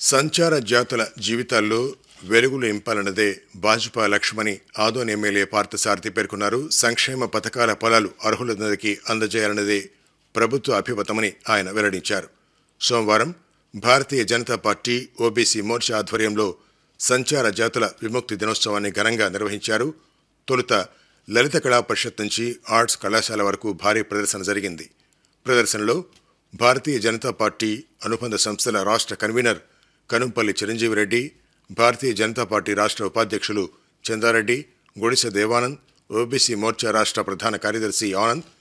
సంచార జాతుల జీవితాల్లో వెలుగులు నింపాలన్నదే భాజపా లక్ష్యమని ఆదోన్ ఎమ్మెల్యే పార్థసారథి పేర్కొన్నారు సంక్షేమ పథకాల ఫలాలు అర్హులందరికీ అందజేయాలన్నదే ప్రభుత్వ అభిమతమని ఆయన వెల్లడించారు సోమవారం భారతీయ జనతా పార్టీ ఓబీసీ మోర్చా ఆధ్వర్యంలో సంచార జాతుల విముక్తి దినోత్సవాన్ని ఘనంగా నిర్వహించారు తొలుత లలిత కళా పరిషత్ నుంచి ఆర్ట్స్ కళాశాల వరకు భారీ ప్రదర్శన జరిగింది ప్రదర్శనలో భారతీయ జనతా పార్టీ అనుబంధ సంస్థల రాష్ట్ర కన్వీనర్ కనుంపల్లి చిరంజీవి రెడ్డి భారతీయ జనతా పార్టీ రాష్ట్ర ఉపాధ్యక్షులు చందారెడ్డి గుడిసె దేవానంద్ ఓబీసీ మోర్చా రాష్ట్ర ప్రధాన కార్యదర్శి ఆనంద్